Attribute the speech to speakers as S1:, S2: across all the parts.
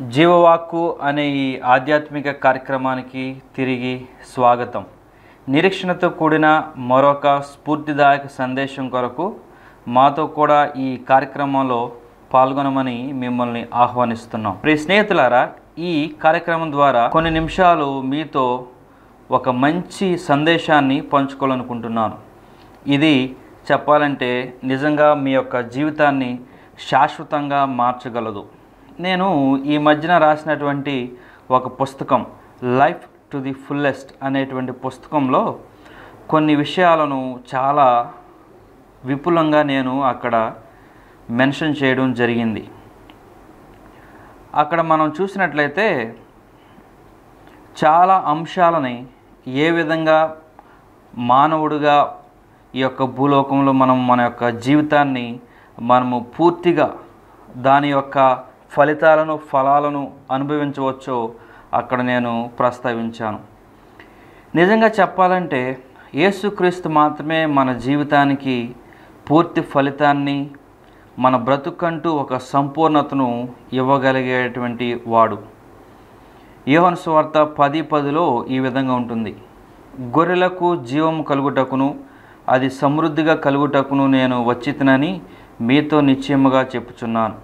S1: జీవవాక్కు అనే ఈ ఆధ్యాత్మిక కార్యక్రమానికి తిరిగి స్వాగతం నిరీక్షణతో కూడిన మరొక స్ఫూర్తిదాయక సందేశం కొరకు మాతో కూడా ఈ కార్యక్రమంలో పాల్గొనమని మిమ్మల్ని ఆహ్వానిస్తున్నాం ప్రియ స్నేహితులారా ఈ కార్యక్రమం ద్వారా కొన్ని నిమిషాలు మీతో ఒక మంచి సందేశాన్ని పంచుకోవాలనుకుంటున్నాను ఇది చెప్పాలంటే నిజంగా మీ యొక్క జీవితాన్ని శాశ్వతంగా మార్చగలదు నేను ఈ మధ్యన రాసినటువంటి ఒక పుస్తకం లైఫ్ టు ది ఫుల్లెస్ట్ అనేటువంటి పుస్తకంలో కొన్ని విషయాలను చాలా విపులంగా నేను అక్కడ మెన్షన్ చేయడం జరిగింది అక్కడ మనం చూసినట్లయితే చాలా అంశాలని ఏ విధంగా మానవుడిగా ఈ యొక్క భూలోకంలో మనం మన యొక్క జీవితాన్ని మనము పూర్తిగా దాని యొక్క ఫలితాలను ఫలాలను అనుభవించవచ్చో అక్కడ నేను ప్రస్తావించాను నిజంగా చెప్పాలంటే యేసుక్రీస్తు మాత్రమే మన జీవితానికి పూర్తి ఫలితాన్ని మన బ్రతుకంటూ ఒక సంపూర్ణతను ఇవ్వగలిగేటువంటి వాడు యోహన్ స్వార్త పది పదిలో ఈ విధంగా ఉంటుంది గొర్రెలకు జీవము కలుగుటకును అది సమృద్ధిగా కలుగుటకును నేను వచ్చితనని మీతో నిశ్చయముగా చెప్పుచున్నాను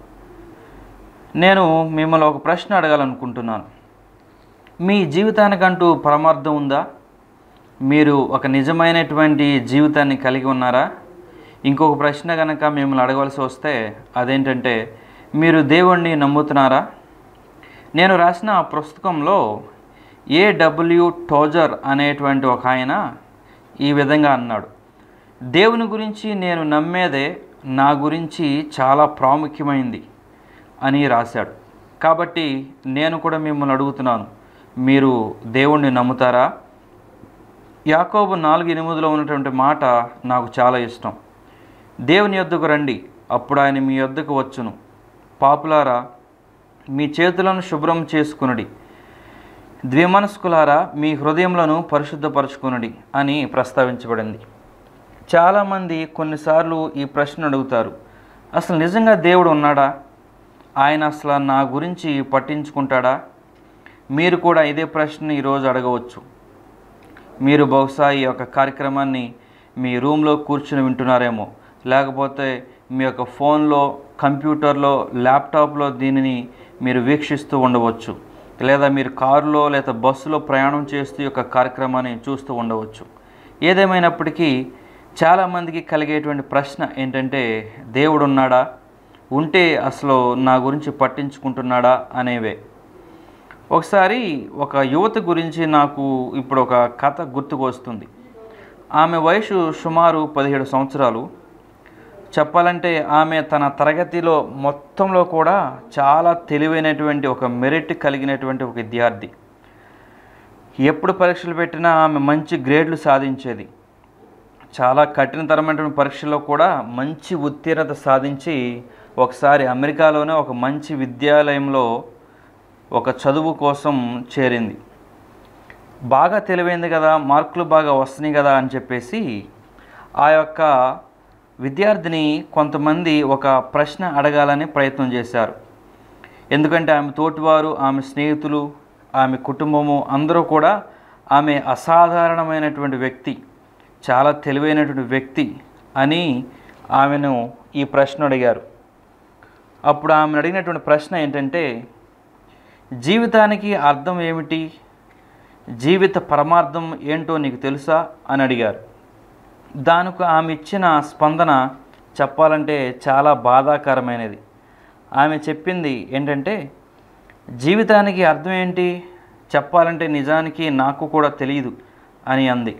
S1: నేను మిమ్మల్ని ఒక ప్రశ్న అడగాలనుకుంటున్నాను మీ జీవితానికంటూ పరమార్థం ఉందా మీరు ఒక నిజమైనటువంటి జీవితాన్ని కలిగి ఉన్నారా ఇంకొక ప్రశ్న కనుక మిమ్మల్ని అడగవలసి వస్తే అదేంటంటే మీరు దేవుణ్ణి నమ్ముతున్నారా నేను రాసిన ఆ పుస్తకంలో ఏడబ్ల్యూ టోజర్ అనేటువంటి ఒక ఆయన ఈ విధంగా అన్నాడు దేవుని గురించి నేను నమ్మేదే నా గురించి చాలా ప్రాముఖ్యమైంది అని రాశాడు కాబట్టి నేను కూడా మిమ్మల్ని అడుగుతున్నాను మీరు దేవుణ్ణి నమ్ముతారా యాకోబు నాలుగు ఎనిమిదిలో ఉన్నటువంటి మాట నాకు చాలా ఇష్టం దేవుని యొద్దకు రండి అప్పుడు ఆయన మీ యొద్దకు వచ్చును పాపులారా మీ చేతులను శుభ్రం చేసుకునుడి ద్విమనస్కులారా మీ హృదయములను పరిశుద్ధపరచుకునుడి అని ప్రస్తావించబడింది చాలామంది కొన్నిసార్లు ఈ ప్రశ్న అడుగుతారు అసలు నిజంగా దేవుడు ఉన్నాడా ఆయన అసలు నా గురించి పట్టించుకుంటాడా మీరు కూడా ఇదే ప్రశ్న ఈరోజు అడగవచ్చు మీరు బహుశా ఈ యొక్క కార్యక్రమాన్ని మీ రూమ్లో కూర్చుని వింటున్నారేమో లేకపోతే మీ యొక్క ఫోన్లో కంప్యూటర్లో ల్యాప్టాప్లో దీనిని మీరు వీక్షిస్తూ ఉండవచ్చు లేదా మీరు కారులో లేదా బస్సులో ప్రయాణం చేస్తూ ఈ యొక్క కార్యక్రమాన్ని చూస్తూ ఉండవచ్చు ఏదేమైనప్పటికీ చాలామందికి కలిగేటువంటి ప్రశ్న ఏంటంటే దేవుడు ఉన్నాడా ఉంటే అసలు నా గురించి పట్టించుకుంటున్నాడా అనేవే ఒకసారి ఒక యువత గురించి నాకు ఇప్పుడు ఒక కథ గుర్తుకు వస్తుంది ఆమె వయసు సుమారు పదిహేడు సంవత్సరాలు చెప్పాలంటే ఆమె తన తరగతిలో మొత్తంలో కూడా చాలా తెలివైనటువంటి ఒక మెరిట్ కలిగినటువంటి ఒక విద్యార్థి ఎప్పుడు పరీక్షలు పెట్టినా ఆమె మంచి గ్రేడ్లు సాధించేది చాలా కఠినతరమైనటువంటి పరీక్షల్లో కూడా మంచి ఉత్తీర్ణత సాధించి ఒకసారి అమెరికాలోనే ఒక మంచి విద్యాలయంలో ఒక చదువు కోసం చేరింది బాగా తెలివైంది కదా మార్కులు బాగా వస్తున్నాయి కదా అని చెప్పేసి ఆ యొక్క విద్యార్థిని కొంతమంది ఒక ప్రశ్న అడగాలని ప్రయత్నం చేశారు ఎందుకంటే ఆమె తోటివారు ఆమె స్నేహితులు ఆమె కుటుంబము అందరూ కూడా ఆమె అసాధారణమైనటువంటి వ్యక్తి చాలా తెలివైనటువంటి వ్యక్తి అని ఆమెను ఈ ప్రశ్న అడిగారు అప్పుడు ఆమెను అడిగినటువంటి ప్రశ్న ఏంటంటే జీవితానికి అర్థం ఏమిటి జీవిత పరమార్థం ఏంటో నీకు తెలుసా అని అడిగారు దానికి ఆమె ఇచ్చిన స్పందన చెప్పాలంటే చాలా బాధాకరమైనది ఆమె చెప్పింది ఏంటంటే జీవితానికి అర్థం ఏంటి చెప్పాలంటే నిజానికి నాకు కూడా తెలియదు అని అంది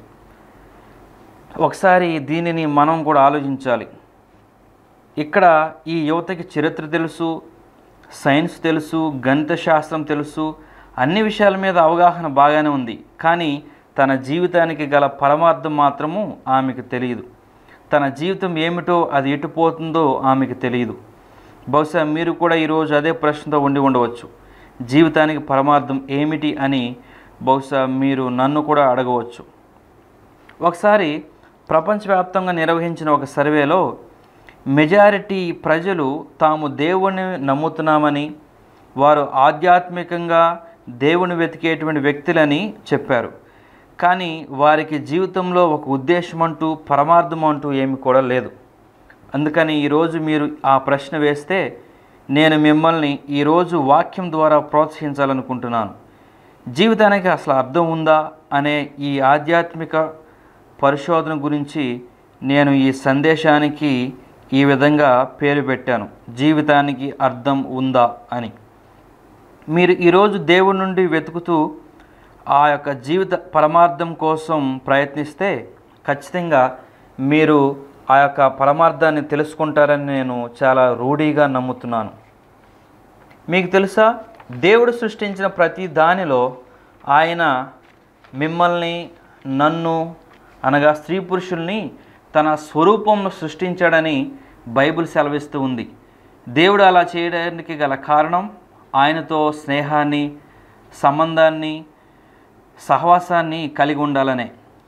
S1: ఒకసారి దీనిని మనం కూడా ఆలోచించాలి ఇక్కడ ఈ యువతకి చరిత్ర తెలుసు సైన్స్ తెలుసు గణిత శాస్త్రం తెలుసు అన్ని విషయాల మీద అవగాహన బాగానే ఉంది కానీ తన జీవితానికి గల పరమార్థం మాత్రము ఆమెకు తెలియదు తన జీవితం ఏమిటో అది ఎటుపోతుందో ఆమెకు తెలియదు బహుశా మీరు కూడా ఈరోజు అదే ప్రశ్నతో ఉండి ఉండవచ్చు జీవితానికి పరమార్థం ఏమిటి అని బహుశా మీరు నన్ను కూడా అడగవచ్చు ఒకసారి ప్రపంచవ్యాప్తంగా నిర్వహించిన ఒక సర్వేలో మెజారిటీ ప్రజలు తాము దేవుణ్ణి నమ్ముతున్నామని వారు ఆధ్యాత్మికంగా దేవుని వెతికేటువంటి వ్యక్తులని చెప్పారు కానీ వారికి జీవితంలో ఒక ఉద్దేశం అంటూ పరమార్థం అంటూ ఏమి కూడా లేదు అందుకని ఈరోజు మీరు ఆ ప్రశ్న వేస్తే నేను మిమ్మల్ని ఈరోజు వాక్యం ద్వారా ప్రోత్సహించాలనుకుంటున్నాను జీవితానికి అసలు అర్థం ఉందా అనే ఈ ఆధ్యాత్మిక పరిశోధన గురించి నేను ఈ సందేశానికి ఈ విధంగా పేరు పెట్టాను జీవితానికి అర్థం ఉందా అని మీరు ఈరోజు దేవుడి నుండి వెతుకుతూ ఆ యొక్క జీవిత పరమార్థం కోసం ప్రయత్నిస్తే ఖచ్చితంగా మీరు ఆ యొక్క పరమార్థాన్ని తెలుసుకుంటారని నేను చాలా రూఢీగా నమ్ముతున్నాను మీకు తెలుసా దేవుడు సృష్టించిన ప్రతి దానిలో ఆయన మిమ్మల్ని నన్ను అనగా స్త్రీ పురుషుల్ని తన స్వరూపంలో సృష్టించాడని బైబిల్ సెలవిస్తూ ఉంది దేవుడు అలా చేయడానికి గల కారణం ఆయనతో స్నేహాన్ని సంబంధాన్ని సహవాసాన్ని కలిగి ఉండాలనే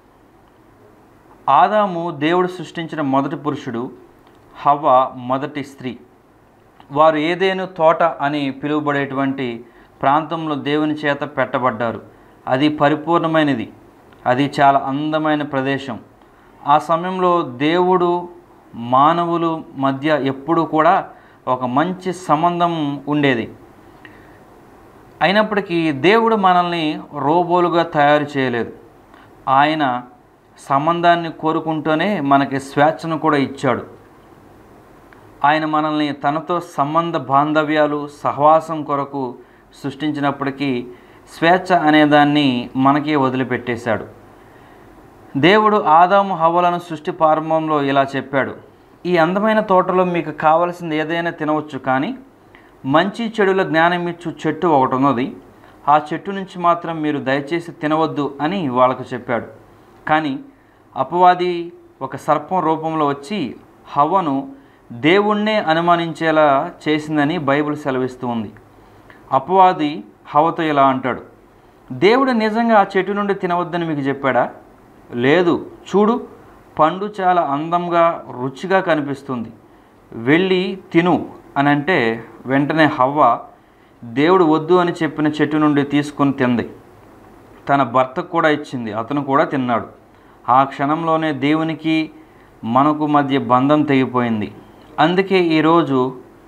S1: ఆదాము దేవుడు సృష్టించిన మొదటి పురుషుడు హవ్వ మొదటి స్త్రీ వారు ఏదేను తోట అని పిలువబడేటువంటి ప్రాంతంలో దేవుని చేత పెట్టబడ్డారు అది పరిపూర్ణమైనది అది చాలా అందమైన ప్రదేశం ఆ సమయంలో దేవుడు మానవులు మధ్య ఎప్పుడూ కూడా ఒక మంచి సంబంధం ఉండేది అయినప్పటికీ దేవుడు మనల్ని రోబోలుగా తయారు చేయలేదు ఆయన సంబంధాన్ని కోరుకుంటూనే మనకి స్వేచ్ఛను కూడా ఇచ్చాడు ఆయన మనల్ని తనతో సంబంధ బాంధవ్యాలు సహవాసం కొరకు సృష్టించినప్పటికీ స్వేచ్ఛ అనేదాన్ని మనకే వదిలిపెట్టేశాడు దేవుడు ఆదాము హవ్వలను సృష్టి ప్రారంభంలో ఇలా చెప్పాడు ఈ అందమైన తోటలో మీకు కావలసింది ఏదైనా తినవచ్చు కానీ మంచి చెడుల జ్ఞానం ఇచ్చు చెట్టు ఒకటి ఉన్నది ఆ చెట్టు నుంచి మాత్రం మీరు దయచేసి తినవద్దు అని వాళ్ళకు చెప్పాడు కానీ అపవాది ఒక సర్పం రూపంలో వచ్చి హవ్వను దేవుణ్ణే అనుమానించేలా చేసిందని బైబిల్ సెలవిస్తూ ఉంది అపవాది హవతో ఇలా అంటాడు దేవుడు నిజంగా ఆ చెట్టు నుండి తినవద్దని మీకు చెప్పాడా లేదు చూడు పండు చాలా అందంగా రుచిగా కనిపిస్తుంది వెళ్ళి తిను అని అంటే వెంటనే హవ్వ దేవుడు వద్దు అని చెప్పిన చెట్టు నుండి తీసుకొని తింది తన భర్తకు కూడా ఇచ్చింది అతను కూడా తిన్నాడు ఆ క్షణంలోనే దేవునికి మనకు మధ్య బంధం తెగిపోయింది అందుకే ఈరోజు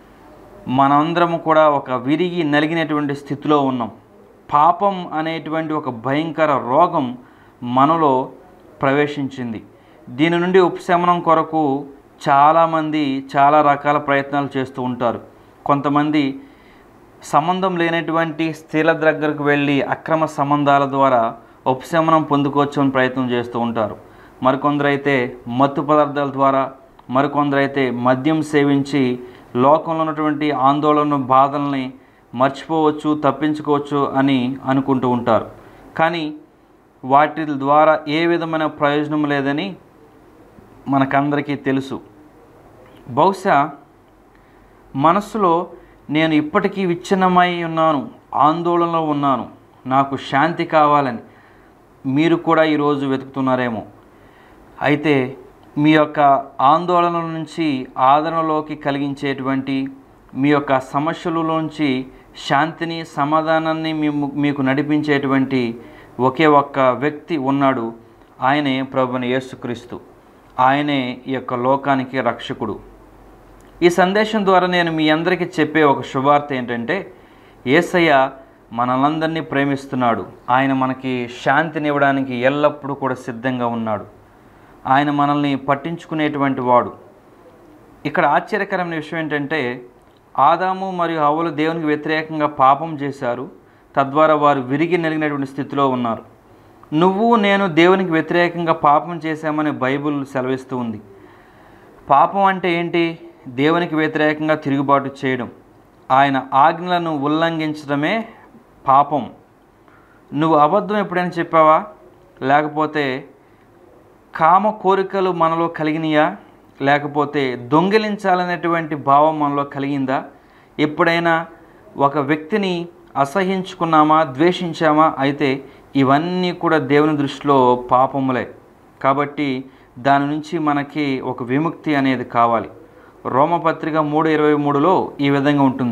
S1: మనందరం కూడా ఒక విరిగి నలిగినటువంటి స్థితిలో ఉన్నాం పాపం అనేటువంటి ఒక భయంకర రోగం మనలో ప్రవేశించింది దీని నుండి ఉపశమనం కొరకు చాలామంది చాలా రకాల ప్రయత్నాలు చేస్తూ ఉంటారు కొంతమంది సంబంధం లేనటువంటి స్త్రీల దగ్గరకు వెళ్ళి అక్రమ సంబంధాల ద్వారా ఉపశమనం పొందుకోవచ్చు అని ప్రయత్నం చేస్తూ ఉంటారు మరికొందరైతే మత్తు పదార్థాల ద్వారా మరికొందరైతే మద్యం సేవించి లోకంలో ఉన్నటువంటి ఆందోళన బాధల్ని మర్చిపోవచ్చు తప్పించుకోవచ్చు అని అనుకుంటూ ఉంటారు కానీ వాటి ద్వారా ఏ విధమైన ప్రయోజనం లేదని మనకందరికీ తెలుసు బహుశా మనస్సులో నేను ఇప్పటికీ విచ్ఛిన్నమై ఉన్నాను ఆందోళనలో ఉన్నాను నాకు శాంతి కావాలని మీరు కూడా ఈరోజు వెతుకుతున్నారేమో అయితే మీ యొక్క ఆందోళన నుంచి ఆదరణలోకి కలిగించేటువంటి మీ యొక్క సమస్యలలోంచి శాంతిని సమాధానాన్ని మేము మీకు నడిపించేటువంటి ఒకే ఒక్క వ్యక్తి ఉన్నాడు ఆయనే ప్రభుని యేసుక్రీస్తు ఆయనే ఈ యొక్క లోకానికి రక్షకుడు ఈ సందేశం ద్వారా నేను మీ అందరికీ చెప్పే ఒక శుభార్త ఏంటంటే ఏసయ్య మనలందరినీ ప్రేమిస్తున్నాడు ఆయన మనకి శాంతినివ్వడానికి ఎల్లప్పుడూ కూడా సిద్ధంగా ఉన్నాడు ఆయన మనల్ని పట్టించుకునేటువంటి వాడు ఇక్కడ ఆశ్చర్యకరమైన విషయం ఏంటంటే ఆదాము మరియు హవ్వలు దేవునికి వ్యతిరేకంగా పాపం చేశారు తద్వారా వారు విరిగి నలిగినటువంటి స్థితిలో ఉన్నారు నువ్వు నేను దేవునికి వ్యతిరేకంగా పాపం చేశామని బైబిల్ సెలవిస్తూ ఉంది పాపం అంటే ఏంటి దేవునికి వ్యతిరేకంగా తిరుగుబాటు చేయడం ఆయన ఆజ్ఞలను ఉల్లంఘించడమే పాపం నువ్వు అబద్ధం ఎప్పుడైనా చెప్పావా లేకపోతే కామ కోరికలు మనలో కలిగినాయా లేకపోతే దొంగిలించాలనేటువంటి భావం మనలో కలిగిందా ఎప్పుడైనా ఒక వ్యక్తిని అసహించుకున్నామా ద్వేషించామా అయితే ఇవన్నీ కూడా దేవుని దృష్టిలో పాపములే కాబట్టి దాని నుంచి మనకి ఒక విముక్తి అనేది కావాలి రోమపత్రిక మూడు ఇరవై మూడులో ఈ విధంగా ఉంటుంది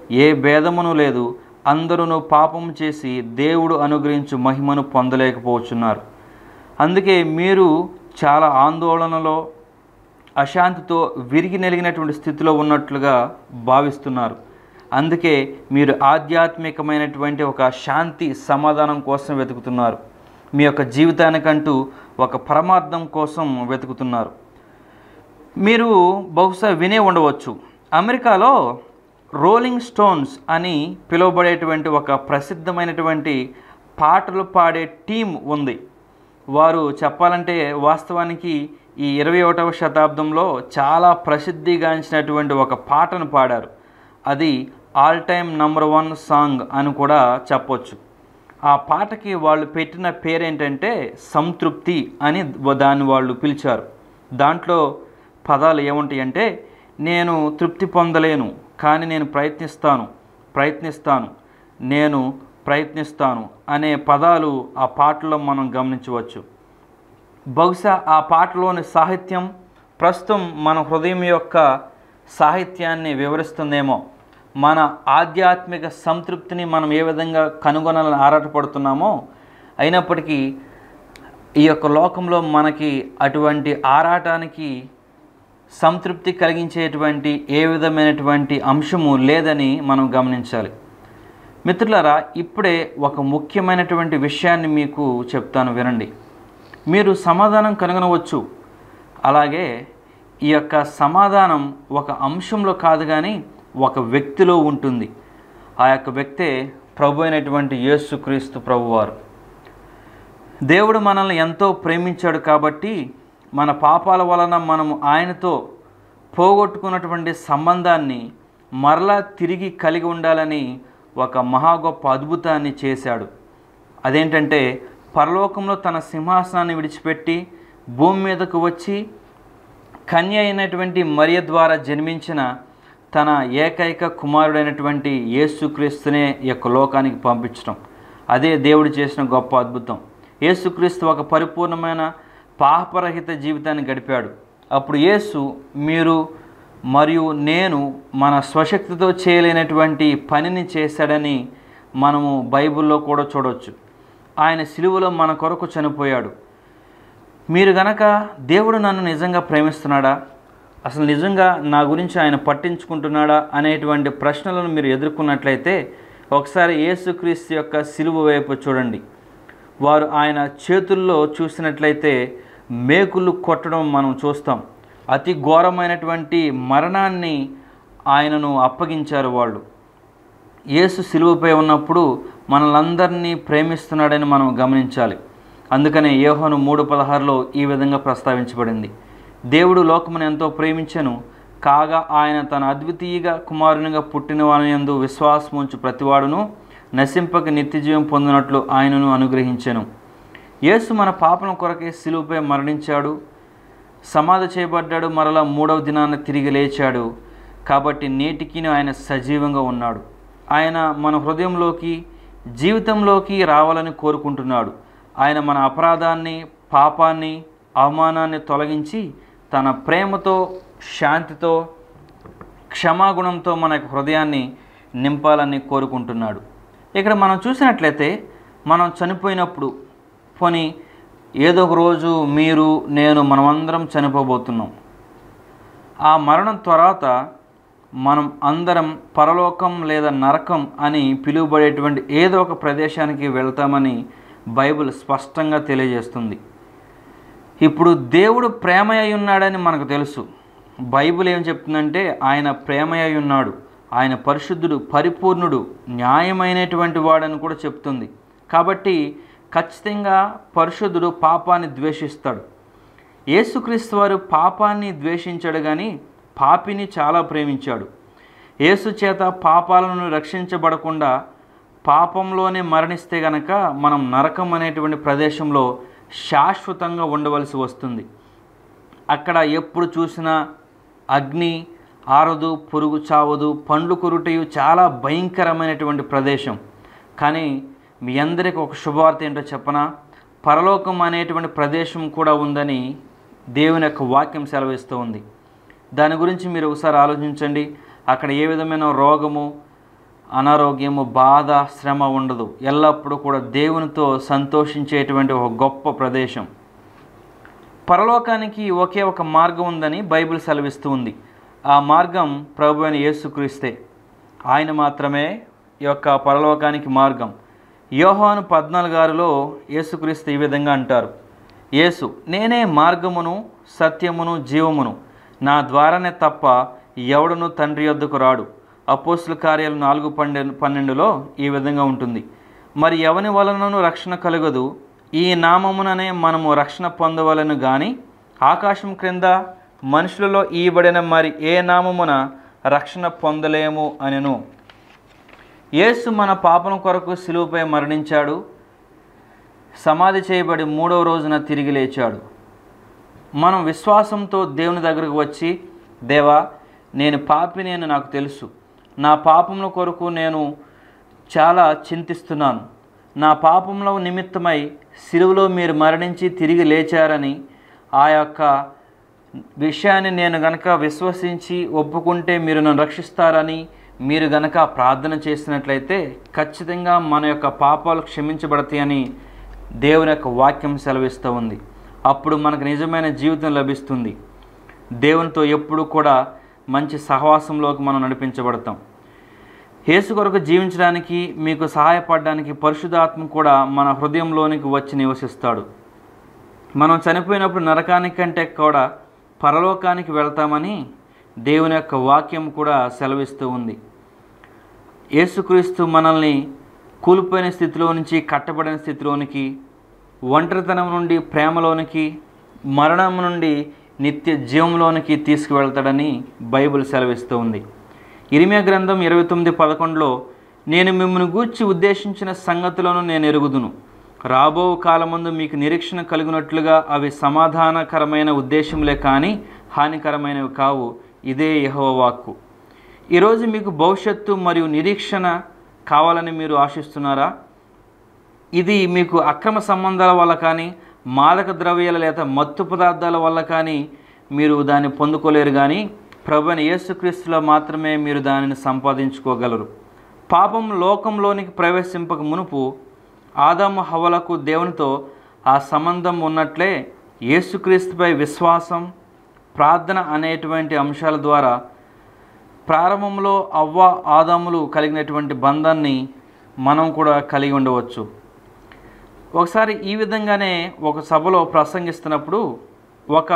S1: ఏ భేదమును లేదు అందరూ పాపం చేసి దేవుడు అనుగ్రహించు మహిమను పొందలేకపోతున్నారు అందుకే మీరు చాలా ఆందోళనలో అశాంతితో విరిగి నెలిగినటువంటి స్థితిలో ఉన్నట్లుగా భావిస్తున్నారు అందుకే మీరు ఆధ్యాత్మికమైనటువంటి ఒక శాంతి సమాధానం కోసం వెతుకుతున్నారు మీ యొక్క జీవితానికంటూ ఒక పరమార్థం కోసం వెతుకుతున్నారు మీరు బహుశా వినే ఉండవచ్చు అమెరికాలో రోలింగ్ స్టోన్స్ అని పిలువబడేటువంటి ఒక ప్రసిద్ధమైనటువంటి పాటలు పాడే టీం ఉంది వారు చెప్పాలంటే వాస్తవానికి ఈ ఇరవై ఒకటవ శతాబ్దంలో చాలా ప్రసిద్ధిగాంచినటువంటి ఒక పాటను పాడారు అది all time number one song అని కూడా చెప్పొచ్చు ఆ పాటకి వాళ్ళు పెట్టిన పేరేంటంటే సంతృప్తి అని దాన్ని వాళ్ళు పిలిచారు దాంట్లో పదాలు ఏముంటాయి అంటే నేను తృప్తి పొందలేను కానీ నేను ప్రయత్నిస్తాను ప్రయత్నిస్తాను నేను ప్రయత్నిస్తాను అనే పదాలు ఆ పాటలో మనం గమనించవచ్చు బహుశా ఆ పాటలోని సాహిత్యం ప్రస్తుతం మన హృదయం యొక్క సాహిత్యాన్ని వివరిస్తుందేమో మన ఆధ్యాత్మిక సంతృప్తిని మనం ఏ విధంగా కనుగొనాలని ఆరాటపడుతున్నామో అయినప్పటికీ ఈ యొక్క లోకంలో మనకి అటువంటి ఆరాటానికి సంతృప్తి కలిగించేటువంటి ఏ విధమైనటువంటి అంశము లేదని మనం గమనించాలి మిత్రులారా ఇప్పుడే ఒక ముఖ్యమైనటువంటి విషయాన్ని మీకు చెప్తాను వినండి మీరు సమాధానం కనుగొనవచ్చు అలాగే ఈ యొక్క సమాధానం ఒక అంశంలో కాదు కానీ ఒక వ్యక్తిలో ఉంటుంది ఆ యొక్క వ్యక్తే ప్రభు అయినటువంటి యేసుక్రీస్తు ప్రభువారు దేవుడు మనల్ని ఎంతో ప్రేమించాడు కాబట్టి మన పాపాల వలన మనము ఆయనతో పోగొట్టుకున్నటువంటి సంబంధాన్ని మరలా తిరిగి కలిగి ఉండాలని ఒక మహా గొప్ప అద్భుతాన్ని చేశాడు అదేంటంటే పరలోకంలో తన సింహాసనాన్ని విడిచిపెట్టి భూమి మీదకు వచ్చి కన్య అయినటువంటి మరియ ద్వారా జన్మించిన తన ఏకైక కుమారుడైనటువంటి యేసుక్రీస్తునే ఈ యొక్క లోకానికి పంపించడం అదే దేవుడు చేసిన గొప్ప అద్భుతం యేసుక్రీస్తు ఒక పరిపూర్ణమైన పాపరహిత జీవితాన్ని గడిపాడు అప్పుడు యేసు మీరు మరియు నేను మన స్వశక్తితో చేయలేనటువంటి పనిని చేశాడని మనము బైబిల్లో కూడా చూడవచ్చు ఆయన సిలువలో మన కొరకు చనిపోయాడు మీరు గనక దేవుడు నన్ను నిజంగా ప్రేమిస్తున్నాడా అసలు నిజంగా నా గురించి ఆయన పట్టించుకుంటున్నాడా అనేటువంటి ప్రశ్నలను మీరు ఎదుర్కొన్నట్లయితే ఒకసారి యేసుక్రీస్తు యొక్క సిలువ వైపు చూడండి వారు ఆయన చేతుల్లో చూసినట్లయితే మేకులు కొట్టడం మనం చూస్తాం అతి ఘోరమైనటువంటి మరణాన్ని ఆయనను అప్పగించారు వాళ్ళు యేసు సిలువపై ఉన్నప్పుడు మనలందరినీ ప్రేమిస్తున్నాడని మనం గమనించాలి అందుకనే యోహను మూడు పదహారులో ఈ విధంగా ప్రస్తావించబడింది దేవుడు లోకమును ఎంతో ప్రేమించెను కాగా ఆయన తన అద్వితీయగా కుమారునిగా పుట్టిన వాని యందు విశ్వాసముంచు ప్రతివాడును నశింపక నిత్యజీవం పొందినట్లు ఆయనను అనుగ్రహించెను యేసు మన పాపల కొరకే సిలువపై మరణించాడు సమాధి చేయబడ్డాడు మరలా మూడవ దినాన తిరిగి లేచాడు కాబట్టి నేటికి ఆయన సజీవంగా ఉన్నాడు ఆయన మన హృదయంలోకి జీవితంలోకి రావాలని కోరుకుంటున్నాడు ఆయన మన అపరాధాన్ని పాపాన్ని అవమానాన్ని తొలగించి తన ప్రేమతో శాంతితో క్షమాగుణంతో మన యొక్క హృదయాన్ని నింపాలని కోరుకుంటున్నాడు ఇక్కడ మనం చూసినట్లయితే మనం చనిపోయినప్పుడు పోనీ ఏదో ఒక రోజు మీరు నేను మనమందరం చనిపోబోతున్నాం ఆ మరణం తర్వాత మనం అందరం పరలోకం లేదా నరకం అని పిలువబడేటువంటి ఏదో ఒక ప్రదేశానికి వెళ్తామని బైబిల్ స్పష్టంగా తెలియజేస్తుంది ఇప్పుడు దేవుడు ప్రేమ అయి ఉన్నాడని మనకు తెలుసు బైబిల్ ఏం చెప్తుందంటే ఆయన ప్రేమ అయి ఉన్నాడు ఆయన పరిశుద్ధుడు పరిపూర్ణుడు న్యాయమైనటువంటి వాడని కూడా చెప్తుంది కాబట్టి ఖచ్చితంగా పరిశుద్ధుడు పాపాన్ని ద్వేషిస్తాడు యేసుక్రీస్తు వారు పాపాన్ని ద్వేషించాడు కానీ పాపిని చాలా ప్రేమించాడు యేసు చేత పాపాలను రక్షించబడకుండా పాపంలోనే మరణిస్తే గనక మనం నరకం అనేటువంటి ప్రదేశంలో శాశ్వతంగా ఉండవలసి వస్తుంది అక్కడ ఎప్పుడు చూసినా అగ్ని ఆరదు పురుగు చావదు పండ్లు కురుటయు చాలా భయంకరమైనటువంటి ప్రదేశం కానీ మీ అందరికీ ఒక శుభవార్త ఏంటో చెప్పనా పరలోకం అనేటువంటి ప్రదేశం కూడా ఉందని దేవుని యొక్క వాక్యం సెలవిస్తూ ఉంది దాని గురించి మీరు ఒకసారి ఆలోచించండి అక్కడ ఏ విధమైన రోగము అనారోగ్యము బాధ శ్రమ ఉండదు ఎల్లప్పుడూ కూడా దేవునితో సంతోషించేటువంటి ఒక గొప్ప ప్రదేశం పరలోకానికి ఒకే ఒక మార్గం ఉందని బైబిల్ సెలవిస్తూ ఉంది ఆ మార్గం ప్రభు అయిన యేసుక్రీస్తే ఆయన మాత్రమే ఈ యొక్క పరలోకానికి మార్గం యోహాను పద్నాలుగారులో యేసుక్రీస్తు ఈ విధంగా అంటారు యేసు నేనే మార్గమును సత్యమును జీవమును నా ద్వారానే తప్ప ఎవడును తండ్రి యొద్దకు రాడు అపోస్తుల కార్యాలు నాలుగు పన్నెండు పన్నెండులో ఈ విధంగా ఉంటుంది మరి ఎవని వలనను రక్షణ కలగదు ఈ నామముననే మనము రక్షణ పొందవలను గాని ఆకాశం క్రింద మనుషులలో ఈయబడిన మరి ఏ నామమున రక్షణ పొందలేము అనెను యేసు మన పాపం కొరకు సిలువపై మరణించాడు సమాధి చేయబడి మూడవ రోజున తిరిగి లేచాడు మనం విశ్వాసంతో దేవుని దగ్గరకు వచ్చి దేవా నేను పాపి నేను నాకు తెలుసు నా పాపముల కొరకు నేను చాలా చింతిస్తున్నాను నా పాపముల నిమిత్తమై సిలువలో మీరు మరణించి తిరిగి లేచారని ఆ యొక్క విషయాన్ని నేను గనక విశ్వసించి ఒప్పుకుంటే మీరు నన్ను రక్షిస్తారని మీరు గనక ప్రార్థన చేసినట్లయితే ఖచ్చితంగా మన యొక్క పాపాలు క్షమించబడతాయని దేవుని యొక్క వాక్యం సెలవిస్తూ ఉంది అప్పుడు మనకు నిజమైన జీవితం లభిస్తుంది దేవునితో ఎప్పుడు కూడా మంచి సహవాసంలోకి మనం నడిపించబడతాం యేసు కొరకు జీవించడానికి మీకు సహాయపడడానికి పరిశుధాత్మ కూడా మన హృదయంలోనికి వచ్చి నివసిస్తాడు మనం చనిపోయినప్పుడు నరకానికి కంటే కూడా పరలోకానికి వెళ్తామని దేవుని యొక్క వాక్యం కూడా సెలవిస్తూ ఉంది యేసుక్రీస్తు మనల్ని కూలిపోయిన స్థితిలో నుంచి కట్టబడిన స్థితిలోనికి ఒంటరితనం నుండి ప్రేమలోనికి మరణం నుండి నిత్య జీవంలోనికి తీసుకువెళ్తాడని బైబిల్ సెలవిస్తూ ఉంది ఇరిమియా గ్రంథం ఇరవై తొమ్మిది పదకొండులో నేను మిమ్మల్ని గూర్చి ఉద్దేశించిన సంగతులను నేను ఎరుగుదును రాబో కాలమందు మీకు నిరీక్షణ కలిగినట్లుగా అవి సమాధానకరమైన ఉద్దేశములే కానీ హానికరమైనవి కావు ఇదే యెహోవా వాక్కు ఈరోజు మీకు భవిష్యత్తు మరియు నిరీక్షణ కావాలని మీరు ఆశిస్తున్నారా ఇది మీకు అక్రమ సంబంధాల వల్ల కానీ మాదక ద్రవ్యాల లేదా మత్తు పదార్థాల వల్ల కానీ మీరు దాన్ని పొందుకోలేరు కానీ ప్రభుని యేసుక్రీస్తులో మాత్రమే మీరు దానిని సంపాదించుకోగలరు పాపం లోకంలోనికి ప్రవేశింపక మునుపు ఆదాము హవలకు దేవునితో ఆ సంబంధం ఉన్నట్లే యేసుక్రీస్తుపై విశ్వాసం ప్రార్థన అనేటువంటి అంశాల ద్వారా ప్రారంభంలో అవ్వ ఆదాములు కలిగినటువంటి బంధాన్ని మనం కూడా కలిగి ఉండవచ్చు ఒకసారి ఈ విధంగానే ఒక సభలో ప్రసంగిస్తున్నప్పుడు ఒక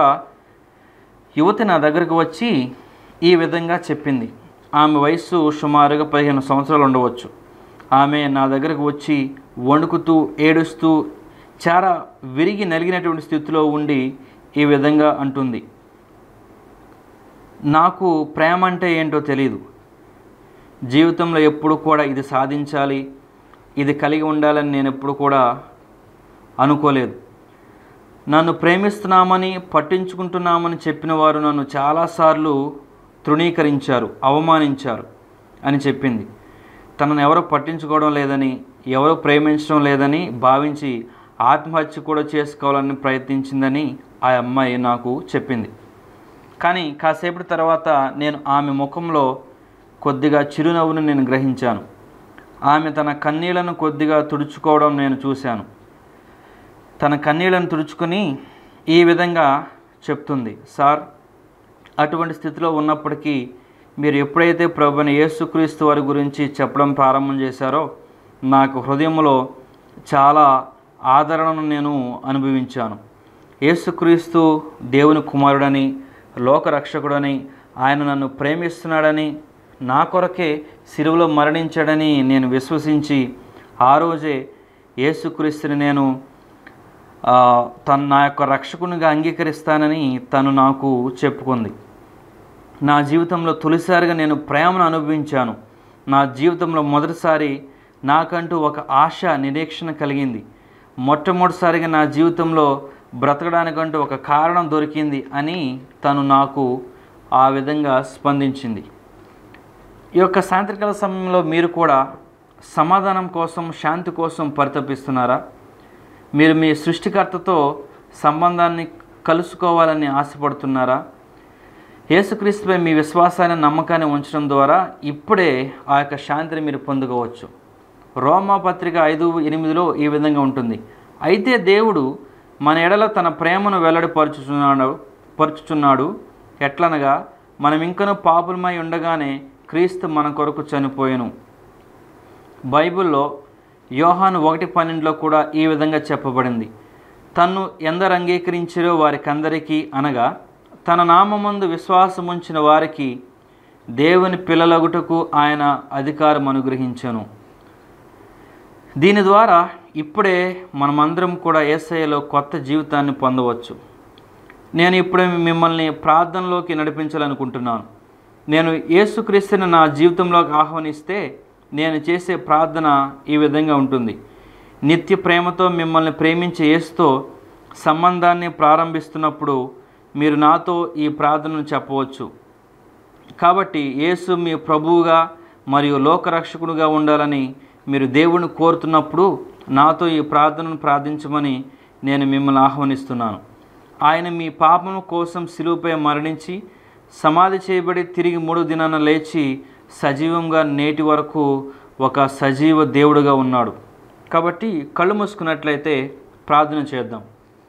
S1: యువతి నా దగ్గరకు వచ్చి ఈ విధంగా చెప్పింది ఆమె వయస్సు సుమారుగా పదిహేను సంవత్సరాలు ఉండవచ్చు ఆమె నా దగ్గరకు వచ్చి వణుకుతూ ఏడుస్తూ చాలా విరిగి నలిగినటువంటి స్థితిలో ఉండి ఈ విధంగా అంటుంది నాకు ప్రేమ అంటే ఏంటో తెలియదు జీవితంలో ఎప్పుడు కూడా ఇది సాధించాలి ఇది కలిగి ఉండాలని నేను ఎప్పుడు కూడా అనుకోలేదు నన్ను ప్రేమిస్తున్నామని పట్టించుకుంటున్నామని చెప్పిన వారు నన్ను చాలాసార్లు తృణీకరించారు అవమానించారు అని చెప్పింది తనను ఎవరు పట్టించుకోవడం లేదని ఎవరు ప్రేమించడం లేదని భావించి ఆత్మహత్య కూడా చేసుకోవాలని ప్రయత్నించిందని ఆ అమ్మాయి నాకు చెప్పింది కానీ కాసేపటి తర్వాత నేను ఆమె ముఖంలో కొద్దిగా చిరునవ్వును నేను గ్రహించాను ఆమె తన కన్నీళ్లను కొద్దిగా తుడుచుకోవడం నేను చూశాను తన కన్నీళ్లను తుడుచుకొని ఈ విధంగా చెప్తుంది సార్ అటువంటి స్థితిలో ఉన్నప్పటికీ మీరు ఎప్పుడైతే ప్రభుని యేసుక్రీస్తు వారి గురించి చెప్పడం ప్రారంభం చేశారో నాకు హృదయంలో చాలా ఆదరణను నేను అనుభవించాను యేసుక్రీస్తు దేవుని కుమారుడని లోకరక్షకుడని ఆయన నన్ను ప్రేమిస్తున్నాడని నా కొరకే సిలువలో మరణించాడని నేను విశ్వసించి ఆ రోజే యేసుక్రీస్తుని నేను ఆ, తను నా యొక్క రక్షకునిగా అంగీకరిస్తానని తను నాకు చెప్పుకుంది నా జీవితంలో తొలిసారిగా నేను ప్రేమను అనుభవించాను నా జీవితంలో మొదటిసారి నాకంటూ ఒక ఆశ నిరీక్షణ కలిగింది మొట్టమొదటిసారిగా నా జీవితంలో బ్రతకడానికంటూ ఒక కారణం దొరికింది అని తను నాకు ఆ విధంగా స్పందించింది ఈ యొక్క సాయంత్రకాల సమయంలో మీరు కూడా సమాధానం కోసం శాంతి కోసం పరితపిస్తున్నారా మీరు మీ సృష్టికర్తతో సంబంధాన్ని కలుసుకోవాలని ఆశపడుతున్నారా యేసుక్రీస్తుపై మీ విశ్వాసాన్ని నమ్మకాన్ని ఉంచడం ద్వారా ఇప్పుడే ఆ యొక్క శాంతిని మీరు పొందుకోవచ్చు రోమా పత్రిక ఐదు ఎనిమిదిలో ఈ విధంగా ఉంటుంది అయితే దేవుడు మన ఎడల తన ప్రేమను వెల్లడిపరుచుచున్నాడు పరుచుచున్నాడు ఎట్లనగా మనం ఇంకను పాపులమై ఉండగానే క్రీస్తు మన కొరకు చనిపోయెను బైబిల్లో యోహాను ఒకటి పన్నెండులో కూడా ఈ విధంగా చెప్పబడింది తన్ను ఎందరు అంగీకరించారో వారికందరికీ అనగా తన నామమందు విశ్వాసముంచిన వారికి దేవుని పిల్లలగుటకు ఆయన అధికారం అనుగ్రహించను దీని ద్వారా ఇప్పుడే మనమందరం కూడా ఏసఐలో కొత్త జీవితాన్ని పొందవచ్చు నేను ఇప్పుడే మిమ్మల్ని ప్రార్థనలోకి నడిపించాలనుకుంటున్నాను నేను యేసుక్రీస్తుని నా జీవితంలోకి ఆహ్వానిస్తే నేను చేసే ప్రార్థన ఈ విధంగా ఉంటుంది నిత్య ప్రేమతో మిమ్మల్ని ప్రేమించే యేసుతో సంబంధాన్ని ప్రారంభిస్తున్నప్పుడు మీరు నాతో ఈ ప్రార్థనను చెప్పవచ్చు కాబట్టి యేసు మీ ప్రభువుగా మరియు లోకరక్షకుడుగా ఉండాలని మీరు దేవుని కోరుతున్నప్పుడు నాతో ఈ ప్రార్థనను ప్రార్థించమని నేను మిమ్మల్ని ఆహ్వానిస్తున్నాను ఆయన మీ పాపము కోసం సిలువుపై మరణించి సమాధి చేయబడి తిరిగి మూడు దినాన లేచి సజీవంగా నేటి వరకు ఒక సజీవ దేవుడుగా ఉన్నాడు కాబట్టి కళ్ళు మూసుకున్నట్లయితే ప్రార్థన చేద్దాం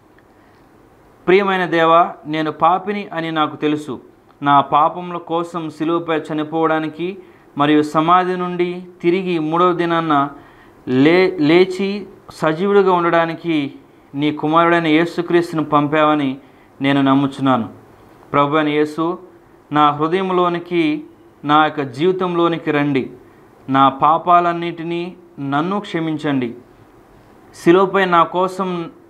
S1: ప్రియమైన దేవా నేను పాపిని అని నాకు తెలుసు నా పాపముల కోసం సిలువపై చనిపోవడానికి మరియు సమాధి నుండి తిరిగి మూడవ దినాన్న లే లేచి సజీవుడిగా ఉండడానికి నీ కుమారుడైన యేసుక్రీస్తును పంపావని నేను నమ్ముచున్నాను ప్రభు అయిన యేసు నా హృదయంలోనికి నా యొక్క జీవితంలోనికి రండి నా పాపాలన్నిటినీ నన్ను క్షమించండి శిలువపై నా కోసం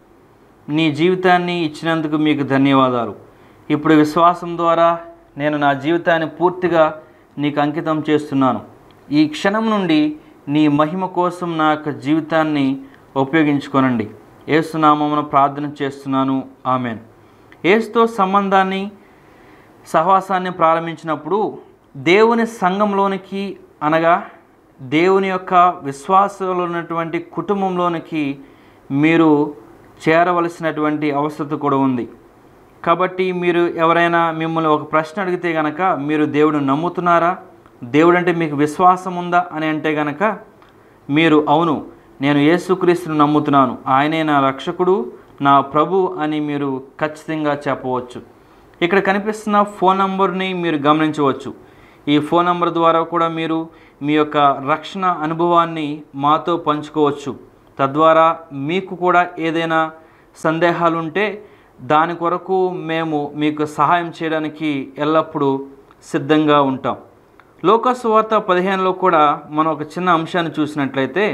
S1: నీ జీవితాన్ని ఇచ్చినందుకు మీకు ధన్యవాదాలు ఇప్పుడు విశ్వాసం ద్వారా నేను నా జీవితాన్ని పూర్తిగా నీకు అంకితం చేస్తున్నాను ఈ క్షణం నుండి నీ మహిమ కోసం నా యొక్క జీవితాన్ని ఉపయోగించుకోనండి ఏసునామమున ప్రార్థన చేస్తున్నాను ఆమెన్ ఏసుతో సంబంధాన్ని సహవాసాన్ని ప్రారంభించినప్పుడు దేవుని సంఘంలోనికి అనగా దేవుని యొక్క విశ్వాసంలో ఉన్నటువంటి కుటుంబంలోనికి మీరు చేరవలసినటువంటి అవసరం కూడా ఉంది కాబట్టి మీరు ఎవరైనా మిమ్మల్ని ఒక ప్రశ్న అడిగితే గనక మీరు దేవుడిని నమ్ముతున్నారా దేవుడు అంటే మీకు విశ్వాసం ఉందా అని అంటే గనక మీరు అవును నేను యేసుక్రీస్తుని నమ్ముతున్నాను ఆయనే నా రక్షకుడు నా ప్రభు అని మీరు ఖచ్చితంగా చెప్పవచ్చు ఇక్కడ కనిపిస్తున్న ఫోన్ నంబర్ని మీరు గమనించవచ్చు ఈ ఫోన్ నంబర్ ద్వారా కూడా మీరు మీ యొక్క రక్షణ అనుభవాన్ని మాతో పంచుకోవచ్చు తద్వారా మీకు కూడా ఏదైనా సందేహాలు ఉంటే దాని కొరకు మేము మీకు సహాయం చేయడానికి ఎల్లప్పుడూ సిద్ధంగా ఉంటాం లోకస్వార్త పదిహేనులో కూడా మనం ఒక చిన్న అంశాన్ని చూసినట్లయితే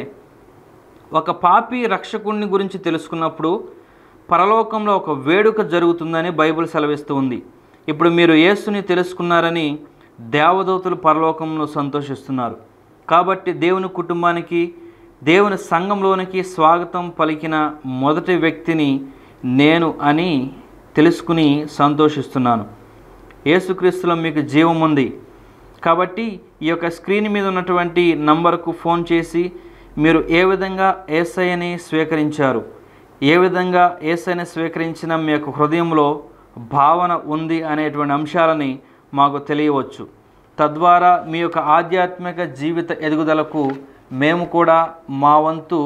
S1: ఒక పాపి రక్షకుడిని గురించి తెలుసుకున్నప్పుడు పరలోకంలో ఒక వేడుక జరుగుతుందని బైబిల్ సెలవిస్తూ ఉంది ఇప్పుడు మీరు యేసుని తెలుసుకున్నారని దేవదూతలు పరలోకంలో సంతోషిస్తున్నారు కాబట్టి దేవుని కుటుంబానికి దేవుని సంఘంలోనికి స్వాగతం పలికిన మొదటి వ్యక్తిని నేను అని తెలుసుకుని సంతోషిస్తున్నాను యేసుక్రీస్తులో మీకు జీవం ఉంది కాబట్టి ఈ యొక్క స్క్రీన్ మీద ఉన్నటువంటి నంబర్కు ఫోన్ చేసి మీరు ఏ విధంగా ఏసఐని స్వీకరించారు ఏ విధంగా ఏసైని స్వీకరించిన మీ యొక్క హృదయంలో భావన ఉంది అనేటువంటి అంశాలని మాకు తెలియవచ్చు తద్వారా మీ యొక్క ఆధ్యాత్మిక జీవిత ఎదుగుదలకు మేము కూడా మా వంతు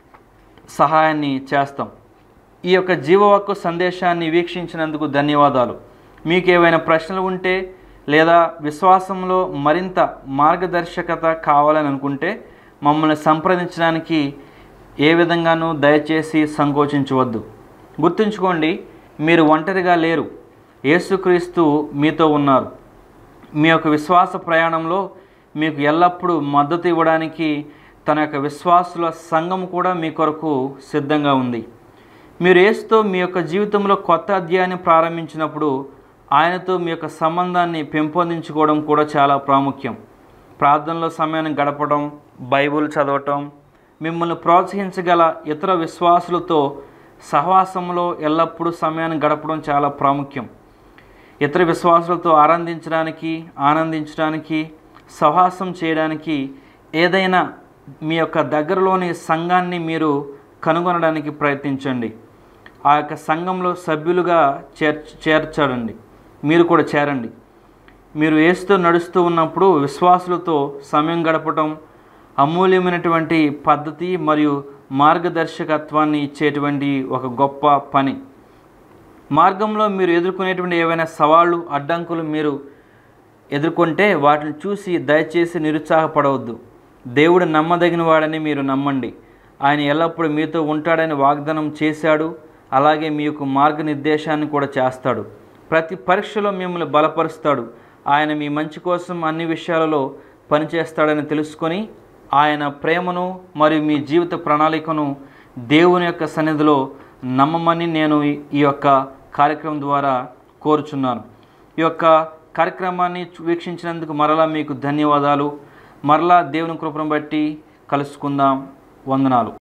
S1: సహాయాన్ని చేస్తాం ఈ యొక్క జీవవాక్కు సందేశాన్ని వీక్షించినందుకు ధన్యవాదాలు మీకు ఏవైనా ప్రశ్నలు ఉంటే లేదా విశ్వాసంలో మరింత మార్గదర్శకత కావాలని అనుకుంటే మమ్మల్ని సంప్రదించడానికి ఏ విధంగానూ దయచేసి సంకోచించవద్దు గుర్తుంచుకోండి మీరు ఒంటరిగా లేరు యేసుక్రీస్తు మీతో ఉన్నారు మీ యొక్క విశ్వాస ప్రయాణంలో మీకు ఎల్లప్పుడూ మద్దతు ఇవ్వడానికి తన యొక్క విశ్వాసుల సంఘం కూడా మీ కొరకు సిద్ధంగా ఉంది మీరు ఏసుతో మీ యొక్క జీవితంలో కొత్త అధ్యాయాన్ని ప్రారంభించినప్పుడు ఆయనతో మీ యొక్క సంబంధాన్ని పెంపొందించుకోవడం కూడా చాలా ప్రాముఖ్యం ప్రార్థనలో సమయాన్ని గడపడం బైబుల్ చదవటం మిమ్మల్ని ప్రోత్సహించగల ఇతర విశ్వాసులతో సహవాసంలో ఎల్లప్పుడూ సమయాన్ని గడపడం చాలా ప్రాముఖ్యం ఇతర విశ్వాసులతో ఆనందించడానికి ఆనందించడానికి సహవాసం చేయడానికి ఏదైనా మీ యొక్క దగ్గరలోని సంఘాన్ని మీరు కనుగొనడానికి ప్రయత్నించండి ఆ యొక్క సంఘంలో సభ్యులుగా చేర్ చేర్చడండి మీరు కూడా చేరండి మీరు ఏసుతో నడుస్తూ ఉన్నప్పుడు విశ్వాసులతో సమయం గడపటం అమూల్యమైనటువంటి పద్ధతి మరియు మార్గదర్శకత్వాన్ని ఇచ్చేటువంటి ఒక గొప్ప పని మార్గంలో మీరు ఎదుర్కొనేటువంటి ఏవైనా సవాళ్ళు అడ్డంకులు మీరు ఎదుర్కొంటే వాటిని చూసి దయచేసి నిరుత్సాహపడవద్దు దేవుడు నమ్మదగిన వాడని మీరు నమ్మండి ఆయన ఎల్లప్పుడూ మీతో ఉంటాడని వాగ్దానం చేశాడు అలాగే మీ యొక్క మార్గనిర్దేశాన్ని కూడా చేస్తాడు ప్రతి పరీక్షలో మిమ్మల్ని బలపరుస్తాడు ఆయన మీ మంచి కోసం అన్ని విషయాలలో పనిచేస్తాడని తెలుసుకొని ఆయన ప్రేమను మరియు మీ జీవిత ప్రణాళికను దేవుని యొక్క సన్నిధిలో నమ్మమని నేను ఈ- ఈ యొక్క కార్యక్రమం ద్వారా కోరుచున్నాను ఈ యొక్క కార్యక్రమాన్ని చూ- వీక్షించినందుకు మరలా మీకు ధన్యవాదాలు మరలా దేవుని కృపను బట్టి కలుసుకుందాం వందనాలు